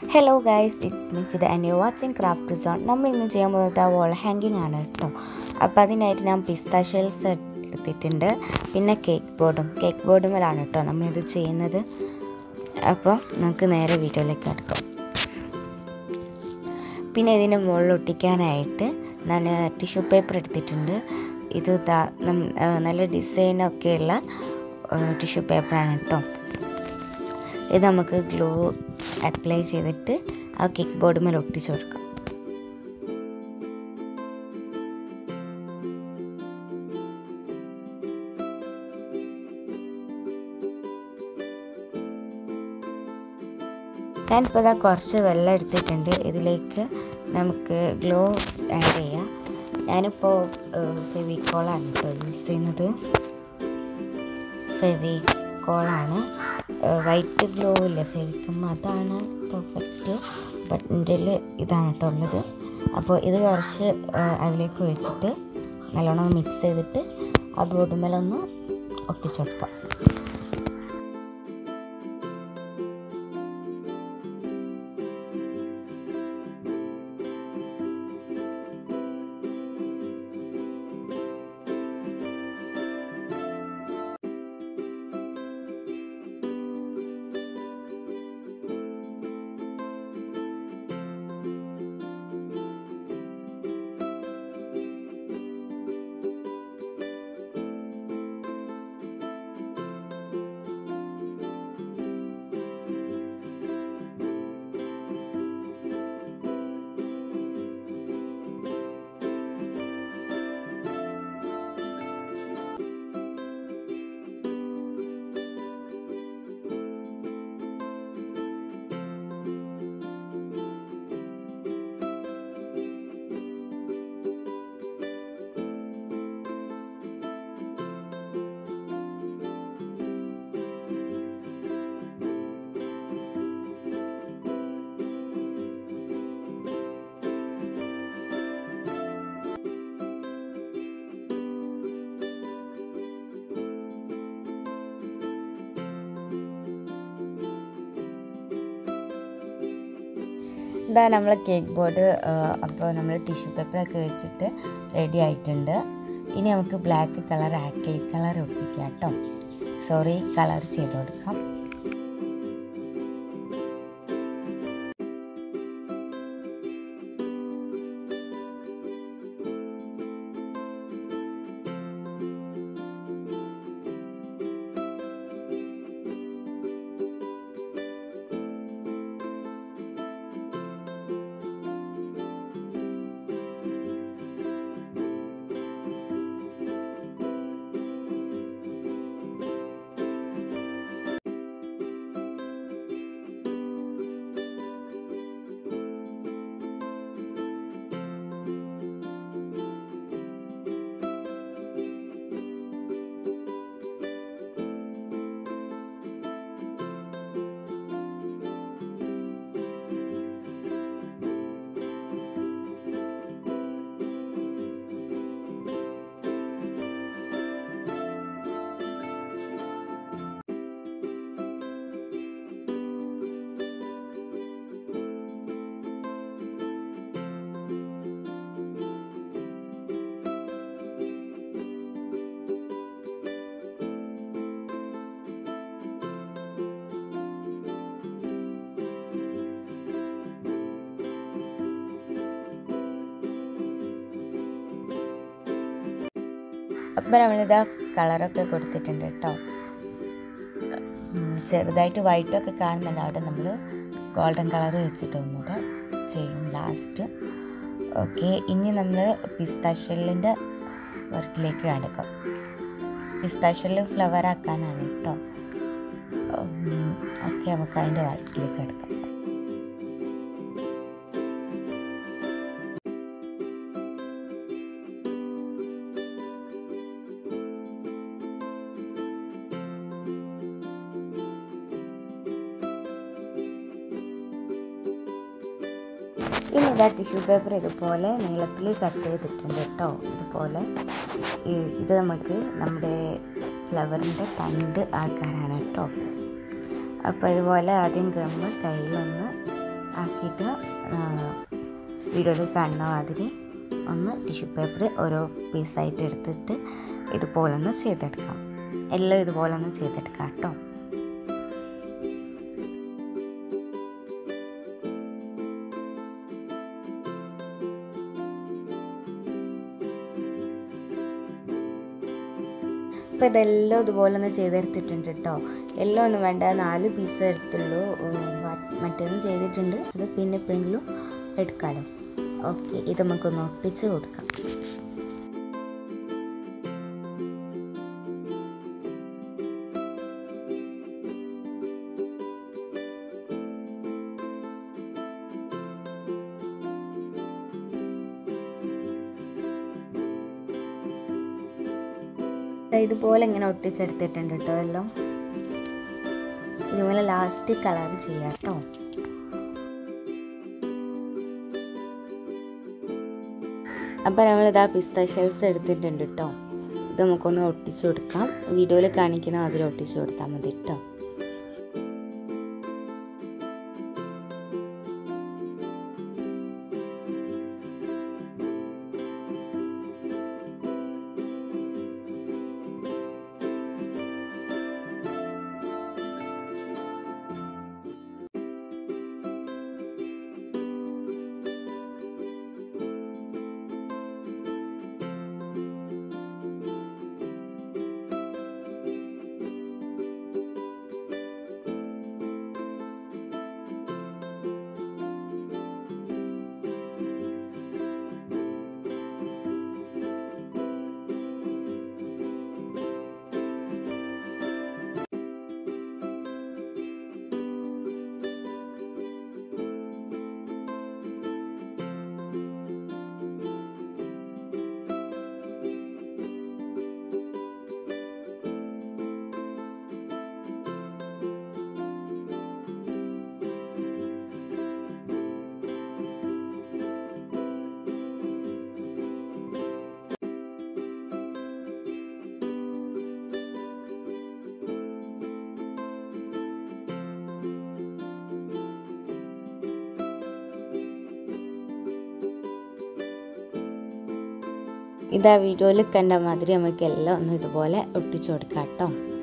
hello guys it's Nifitha and you watching craft zone നമ്മൾ ഇന്ന് ചെയ്യാൻ പോകുന്നത് വോൾ ഹാങ്കിങ് ആണ് കേട്ടോ അപ്പോൾ അതിനായിട്ട് ഞാൻ പിസ്ത ഷെൽസ് എടുത്തിട്ടുണ്ട് പിന്നെ കേക്ക് ബോർഡും കേക്ക് ബോർഡുമേലാണ് കേട്ടോ നമ്മളിത് ചെയ്യുന്നത് അപ്പോൾ നമുക്ക് നേരെ വീഡിയോയിലേക്ക് കിടക്കാം പിന്നെ ഇതിൻ്റെ മുകളിൽ ഒട്ടിക്കാനായിട്ട് ഞാൻ ടിഷ്യൂ പേപ്പർ എടുത്തിട്ടുണ്ട് ഇത് ദാ നം- ആ, നല്ല ഡിസൈനൊക്കെയുള്ള ടിഷ്യൂ പേപ്പറാണ് കേട്ടോ ഇത് നമുക്ക് ഗ്ലൂ അപ്ലൈ ചെയ്തിട്ട് ആ കേക്ക് ബോർഡ് മേലെ ഒട്ടിച്ചു കൊടുക്കാം ഞാനിപ്പോൾ ഇതാ കുറച്ച് വെള്ളം എടുത്തിട്ടുണ്ട് ഇതിലേക്ക് നമുക്ക് ഗ്ലോ ആഡ് ചെയ്യാം ഞാനിപ്പോൾ ഫെവിക്കോളാണ് കേട്ടോ യൂസ് ചെയ്യുന്നത് ഫെവിക്കോളാണ് വൈറ്റ് ഗ്ലോ ഇല്ലേ ഫെവിക്കം അതാണ് പെർഫെക്റ്റ് ബട്ട് എൻ്റെ ഇതാണ് കേട്ടോ ഉള്ളത് അപ്പോൾ ഇത് കുറച്ച് ആ, അതിലേക്ക് ഒഴിച്ചിട്ട് നല്ലോണം മിക്സ് ചെയ്തിട്ട് ആ ബോർഡുമേലൊന്ന് ഒട്ടിച്ചു കൊടുക്കാം ഇതാ നമ്മൾ കേക്ക് ബോർഡ് അപ്പോൾ നമ്മൾ ടിഷ്യൂ പേപ്പറൊക്കെ വെച്ചിട്ട് റെഡി ആയിട്ടുണ്ട് ഇനി നമുക്ക് ബ്ലാക്ക് കളർ ആക്രിലിക് കളർ ഒട്ടിക്കാം കേട്ടോ സോറി കളർ ചെയ്ത് കൊടുക്കാം അപ്പം നമ്മളിതാ കളറൊക്കെ കൊടുത്തിട്ടുണ്ട് കേട്ടോ ഉം, ചെറുതായിട്ട് വൈറ്റൊക്കെ കാണുന്നുണ്ട് അവിടെ നമ്മൾ ഗോൾഡൻ കളർ വെച്ചിട്ട് ഒന്നുകൂടെ ചെയ്യും ലാസ്റ്റ് ഓക്കെ ഇനി നമ്മൾ പിസ്താഷ്യലിൻ്റെ വർക്കിലേക്ക് കടക്കാം പിസ്താഷ്യൽ ഫ്ലവർ ആക്കാനാണ് കേട്ടോ ഓക്കെ നമുക്ക് അതിൻ്റെ വർക്കിലേക്ക് കിടക്കാം ഇനി ഇതാ ടിഷ്യൂ പേപ്പർ ഇതുപോലെ നീളത്തിൽ കട്ട് ചെയ്തിട്ടുണ്ട് കേട്ടോ ഇതുപോലെ ഈ- ഇത് നമുക്ക് നമ്മുടെ ഫ്ലവറിൻ്റെ തണ്ട് ആക്കാനാണ് കേട്ടോ അപ്പോൾ ഇതുപോലെ ആദ്യം ഗമ്മ് കയ്യിലൊന്ന് ആ നോക്കിയിട്ട് വീഡിയോയിൽ കാണുന്ന മാതിരി ഒന്ന് ടിഷ്യൂ പേപ്പർ ഓരോ പീസായിട്ട് എടുത്തിട്ട് ഇതുപോലെ ഒന്ന് ചെയ്തെടുക്കാം എല്ലാം ഇതുപോലെ ഒന്ന് ചെയ്തെടുക്കാം കേട്ടോ അപ്പോൾ ഇതെല്ലാം ഇതുപോലെ ഒന്ന് ചെയ്തെടുത്തിട്ടുണ്ട് കേട്ടോ എല്ലാം ഒന്നും വേണ്ട നാല് പീസ് എടുത്തുള്ളൂ മറ്റൊന്നും ചെയ്തിട്ടുണ്ട് അത് പിന്നെ എപ്പോഴെങ്കിലും എടുക്കാമല്ലോ ഓക്കെ ഇത് നമുക്കൊന്ന് ഒട്ടിച്ച് കൊടുക്കാം ഇതുപോലെ ഇങ്ങനെ ഒട്ടിച്ചെടുത്തിട്ടുണ്ട് കേട്ടോ എല്ലാം ഇതുപോലെ ലാസ്റ്റ് കളർ ചെയ്യാം കേട്ടോ അപ്പോൾ നമ്മളിതാ പിസ്ത ഷെൽസ് എടുത്തിട്ടുണ്ട് കേട്ടോ ഇത് നമുക്കൊന്ന് ഒട്ടിച്ചു കൊടുക്കാം വീഡിയോയിൽ കാണിക്കുന്ന അതിൽ ഒട്ടിച്ചു കൊടുത്താൽ മതി കേട്ടോ ഇതാ വീഡിയോയിൽ കണ്ട മാതിരി നമുക്ക് എല്ലാം ഒന്ന് ഇതുപോലെ ഒട്ടിച്ചു കൊടുക്കാം കേട്ടോ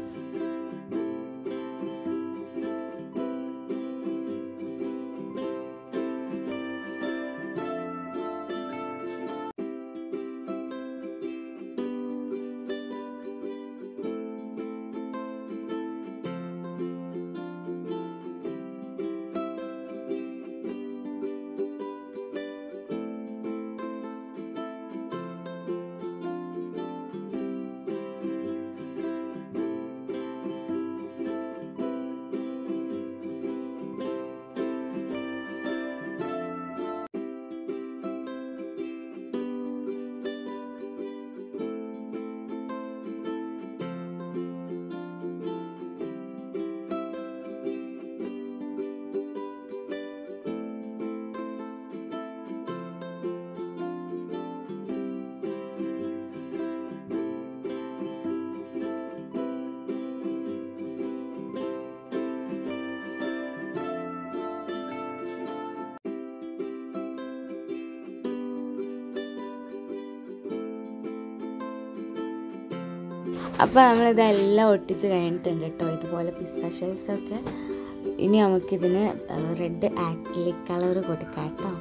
അപ്പോൾ നമ്മളിതെല്ലാം ഒട്ടിച്ച് കഴിഞ്ഞിട്ടുണ്ട് കേട്ടോ ഇതുപോലെ പിസ്ത ഷെൽസൊക്കെ ഇനി നമുക്കിതിന് റെഡ് ആക്രിലിക് കളർ കൊടുക്കാം കേട്ടോ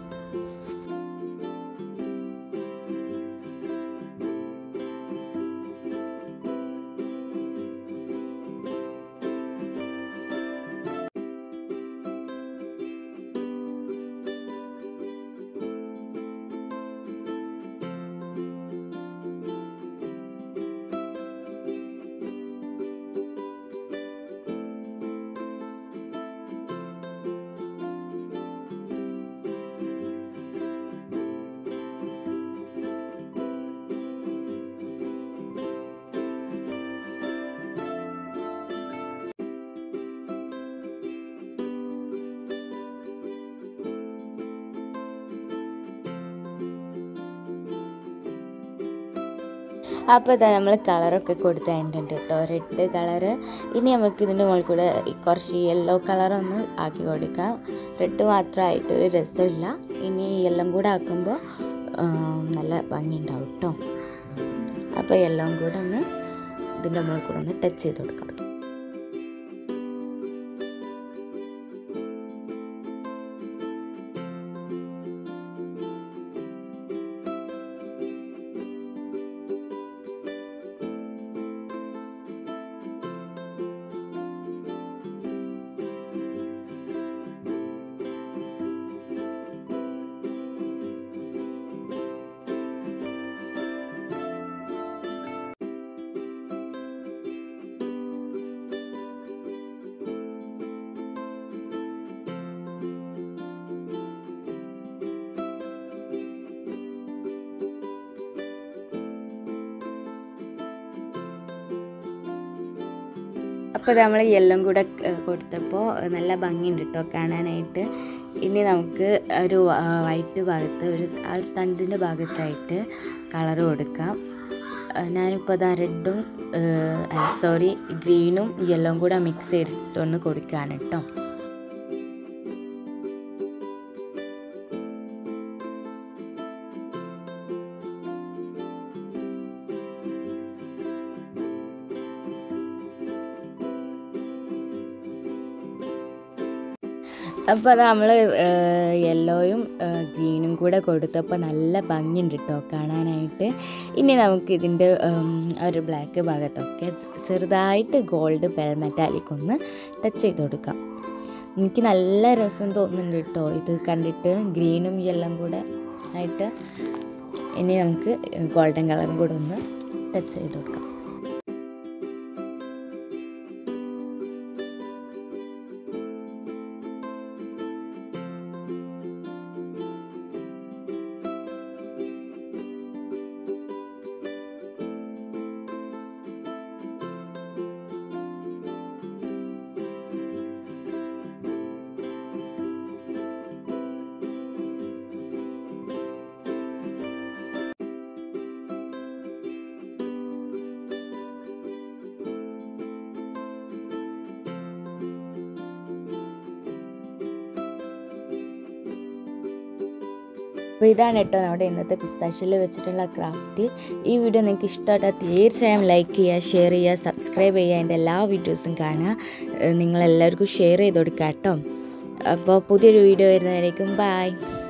അപ്പോൾ ഇതാ നമ്മൾ കളറൊക്കെ കൊടുത്തിട്ടുണ്ട് കേട്ടോ റെഡ് കളറ് ഇനി നമുക്ക് ഇതിൻ്റെ മുകളിൽ കൂടെ ഈ കുറച്ച് യെല്ലോ കളറൊന്ന് ആക്കി കൊടുക്കാം റെഡ് മാത്രമായിട്ട് ഒരു രസമില്ല ഇനി എല്ലാം കൂടെ ആക്കുമ്പോൾ ആ, നല്ല ഭംഗി ഉണ്ടാവും കേട്ടോ അപ്പോൾ എല്ലാം കൂടെ ഒന്ന് ഇതിൻ്റെ മുകളിൽ കൂടെ ഒന്ന് ടച്ച് ചെയ്ത് കൊടുക്കാം അപ്പോൾ നമ്മൾ എല്ലാം കൂടെ കൊടുത്തപ്പോൾ നല്ല ഭംഗിയുണ്ട് കേട്ടോ കാണാനായിട്ട് ഇനി നമുക്ക് ഒരു വൈറ്റ് ഭാഗത്ത് ഒരു ആ ഒരു തണ്ടിൻ്റെ ഭാഗത്തായിട്ട് കളർ കൊടുക്കാം ആ, ഞാനിപ്പോൾ അതാ റെഡും സോറി ഗ്രീനും യെല്ലോയും കൂടെ മിക്സ് ചെയ്തിട്ടൊന്ന് കൊടുക്കുകയാണ് കേട്ടോ അപ്പോൾ അത് നമ്മൾ യെല്ലോയും ഗ്രീനും കൂടെ കൊടുത്തപ്പോൾ നല്ല ഭംഗിയുണ്ട് കേട്ടോ കാണാനായിട്ട് ഇനി നമുക്ക് ഇതിൻ്റെ ഒരു ബ്ലാക്ക് ഭാഗത്തൊക്കെ ചെറുതായിട്ട് ഗോൾഡ് ബെൽ മെറ്റാലിക് ഒന്ന് ടച്ച് ചെയ്ത് കൊടുക്കാം എനിക്ക് നല്ല രസം തോന്നുന്നുണ്ട് കേട്ടോ ഇത് കണ്ടിട്ട് ഗ്രീനും യെല്ലോം കൂടെ ആയിട്ട് ഇനി നമുക്ക് ഗോൾഡൻ കളറും കൂടെ ഒന്ന് ടച്ച് ചെയ്ത് കൊടുക്കാം അപ്പോൾ ഇതാണ് കേട്ടോ നമ്മുടെ ഇന്നത്തെ പിസ്താഷ്യയിൽ വെച്ചിട്ടുള്ള ക്രാഫ്റ്റ് ഈ വീഡിയോ നിങ്ങൾക്ക് ഇഷ്ടമായിട്ടാൽ തീർച്ചയായും ലൈക്ക് ചെയ്യുക ഷെയർ ചെയ്യുക സബ്സ്ക്രൈബ് ചെയ്യുക എൻ്റെ എല്ലാ വീഡിയോസും കാണുക ഏഹ് നിങ്ങളെല്ലാവർക്കും ഷെയർ ചെയ്ത് കൊടുക്കുക കേട്ടോ അപ്പോൾ പുതിയൊരു വീഡിയോ വരുന്നവരേക്കും ബായ്